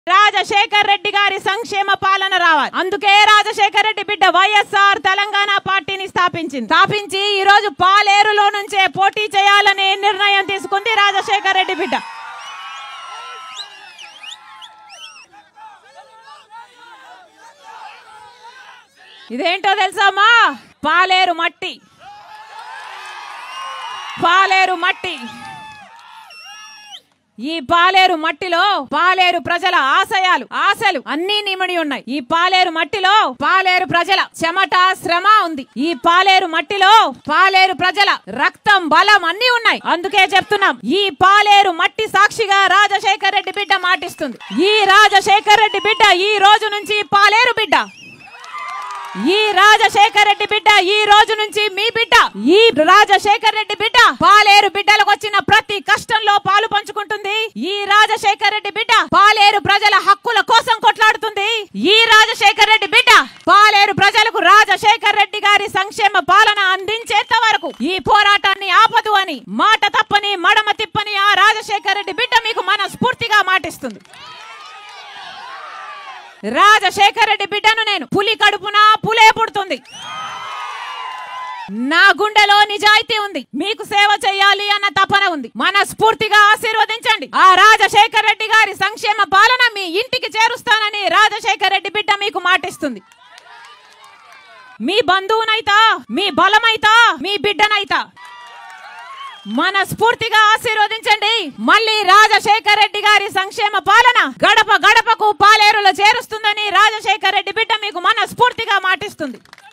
రాజశేఖర్ రెడ్డి గారి సంక్షేమ పాలన రావాలి అందుకే రాజశేఖర్ రెడ్డి బిడ్డ వైఎస్ఆర్ తెలంగాణ పార్టీని స్థాపించింది స్థాపించి ఈ రోజు పాలేరులో నుంచే పోటీ చేయాలని నిర్ణయం తీసుకుంది రాజశేఖర్ రెడ్డి బిడ్డ ఇదేంటో తెలుసామా పాలేరు మట్టి పాలేరు మట్టి ఈ పాలేరు మట్టిలో పాలేరు ప్రజల ఆశయాలు ఆశలు అన్ని నిమిడి ఉన్నాయి ఈ పాలేరు మట్టిలో పాలేరు ప్రజల చెమట శ్రమ ఉంది ఈ పాలేరు మట్టిలో పాలేరు ప్రజల రక్తం బలం అన్ని ఉన్నాయి అందుకే చెప్తున్నాం ఈ పాలేరు మట్టి సాక్షిగా రాజశేఖర్ రెడ్డి బిడ్డ మాటిస్తుంది ఈ రాజశేఖర్ రెడ్డి బిడ్డ ఈ రోజు నుంచి పాలేరు బిడ్డ ఈ రాజశేఖర్ రెడ్డి బిడ్డ ఈ రోజు నుంచి మీ బిడ్డ ఈ రాజశేఖర్ రెడ్డి బిడ్డ పాలేరు బిడ్డలకు వచ్చిన ప్రతి కష్టంలో పాలు పంచుకుంటుంది ఈ రాజశేఖర్ రెడ్డి బిడ్డ పాలేరు ప్రజల హక్కుల కోసం కొట్లాడుతుంది ఈ రాజశేఖర్ రెడ్డి బిడ్డ పాలేరు ప్రజలకు రాజశేఖర్ రెడ్డి గారి సంక్షేమ పాలన అందించేంత వరకు ఈ పోరాటాన్ని ఆపదు అని మాట తప్పని మడమ తిప్పని ఆ రాజశేఖర్ రెడ్డి బిడ్డ మీకు మనస్ఫూర్తిగా మాటిస్తుంది రాజశేఖర్ రెడ్డి బిడ్డను నేను పులి కడుపున పులే పుడుతుంది నా గుండెలో నిజాయితీ ఉంది మీకు సేవ చేయాలి అన్న తపన ఉంది మనస్ఫూర్తిగా ఆశీర్వదించండి ఆ రాజశేఖర్ రెడ్డి గారి సంక్షేమ పాలన మీ ఇంటికి చేరుస్తానని రాజశేఖర్ రెడ్డి బిడ్డ మీకు మాటిస్తుంది మీ బంధువునైతా మీ బలమైతా మీ బిడ్డనైతా మనస్ఫూర్తిగా ఆశీర్వదించండి మళ్ళీ రాజశేఖర్ రెడ్డి గారి సంక్షేమ పాలన గడప గడపకు పాలేరులో చేరుస్తుందని రాజశేఖర్ రెడ్డి బిడ్డ మీకు మనస్ఫూర్తిగా మాటిస్తుంది